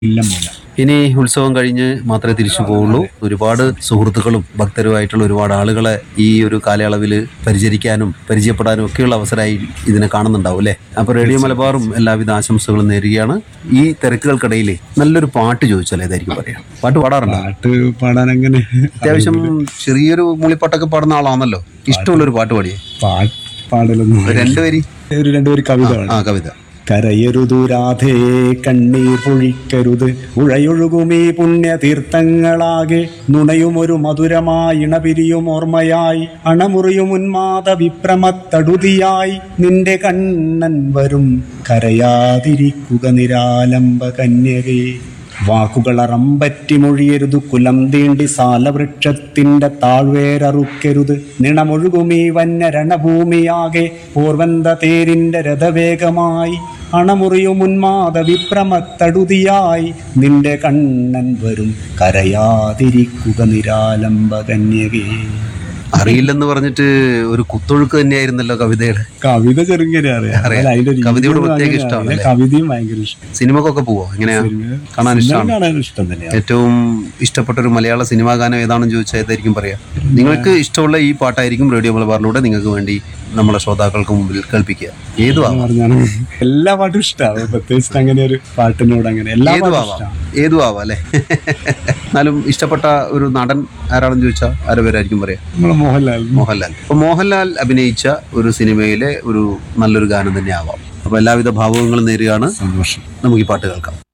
ഇല്ല മൂല ഇനി ഉത്സവം കഴിഞ്ഞ് മാത്രമേ തിരിച്ചു പോവുള്ളൂ ഒരുപാട് സുഹൃത്തുക്കളും ഭക്തരുമായിട്ടുള്ള ഒരുപാട് ആളുകളെ ഈ ഒരു കാലയളവിൽ പരിചരിക്കാനും പരിചയപ്പെടാനും ഒക്കെയുള്ള അവസരമായി ഇതിനെ കാണുന്നുണ്ടാവും അല്ലേ അപ്പോൾ റേഡിയോ മലബാറും എല്ലാവിധ ആശംസകളും നേരുകയാണ് ഈ തിരക്കുകൾക്കിടയിൽ നല്ലൊരു പാട്ട് ചോദിച്ചാൽ ഏതായിരിക്കും പറയാം പാട്ട് പാടാറുണ്ടോ പാട്ട് പാടാൻ അങ്ങനെ അത്യാവശ്യം ചെറിയൊരു മൂളിപ്പാട്ടൊക്കെ പാടുന്ന ആളാണല്ലോ ഇഷ്ടമുള്ളൊരു പാട്ട് പാടിയേ പാട്ട് പാടലൊന്നും ഒരു രണ്ട് വരി ഒരു രണ്ടുപേര് കവിത പാടാം. ആ കവിത കരയരുതു രാധേ കണ്ണീർ പൊഴിക്കരുത് ഉഴയൊഴുകുമീ പുണ്യതീർത്ഥങ്ങളാകെ നുണയുമൊരു മധുരമായി ഇണപിരിയും ഓർമ്മയായി അണമുറിയും ഉന്മാദ വിപ്രമത്തടുതിയായി നിന്റെ കണ്ണൻ വരും കരയാതിരിക്കുക നിരാലംബ കന്യകേ വാക്കുകളറമ്പറ്റി മൊഴിയരുതു കുലം തീണ്ടി സാലവൃക്ഷത്തിന്റെ താഴ്വേരറുക്കരുത് നിണമൊഴുകുമീ വന്യ രണഭൂമിയാകെ പൂർവന്ത തേരിന്റെ രഥവേഗമായി അണമുറിയും ഉന്മാദ വിപ്രമത്തടുതിയായി നിന്റെ കണ്ണൻ വരും കരയാതിരിക്കുക നിരാലംബ കന്യകേ അറിയില്ലെന്ന് പറഞ്ഞിട്ട് ഒരു കുത്തൊഴുക്ക് തന്നെയായിരുന്നല്ലോ കവിതയുടെ കവിത ചെറുങ്ങനെ അറിയാം അറിയാം. അല്ല, അതിന്റെ രീതി കവിതയോട് ഒന്നും പ്രത്യേക അങ്ങനെ ഇഷ്ടമാണ് അറിയില്ല. കവിതയും ഭയങ്കര ഇഷ്ടം സിനിമക്കൊക്കെ പോവോ എങ്ങനെയാ കാണാൻ ഇഷ്ടമാണ് കാണാൻ ഇഷ്ടം തന്നെയാണ് ഏറ്റവും ഇഷ്ടപ്പെട്ട ഒരു മലയാള സിനിമാ ഗാനം ഏതാണെന്ന് ചോദിച്ചാൽ ഏതായിരിക്കും പറയാ നിങ്ങൾക്ക് ഇഷ്ടമുള്ള ഈ പാട്ടായിരിക്കും റേഡിയോ മലബാറിലൂടെ നിങ്ങൾക്ക് വേണ്ടി നമ്മളെ ശ്രോതാക്കൾക്ക് മുമ്പിൽ കേൾപ്പിക്കുക ഏതു ആവാം പറഞ്ഞാണ് എല്ലാ പാട്ടും ഇഷ്ടമാണ് പ്രത്യേകിച്ച് അങ്ങനെ ഒരു പാട്ടിനോട് അങ്ങനെ എല്ലാ ഏതു പാട്ടും ആവാം ഇഷ്ടമാണ് ഏതു ആവാം അല്ലേ എന്നാലും ഇഷ്ടപ്പെട്ട ഒരു നടൻ ആരാണെന്ന് ചോദിച്ചാൽ ആരുടെ പേരായിരിക്കും പറയാ നമ്മളെ മോഹൻലാൽ മോഹൻലാൽ അപ്പൊ മോഹൻലാൽ അഭിനയിച്ച ഒരു സിനിമയിലെ ഒരു നല്ലൊരു ഗാനം തന്നെ ആവാം അപ്പൊ എല്ലാവിധ ഭാവങ്ങളും നേരുകയാണ് സന്തോഷം നമുക്ക് ഈ പാട്ട് കേൾക്കാം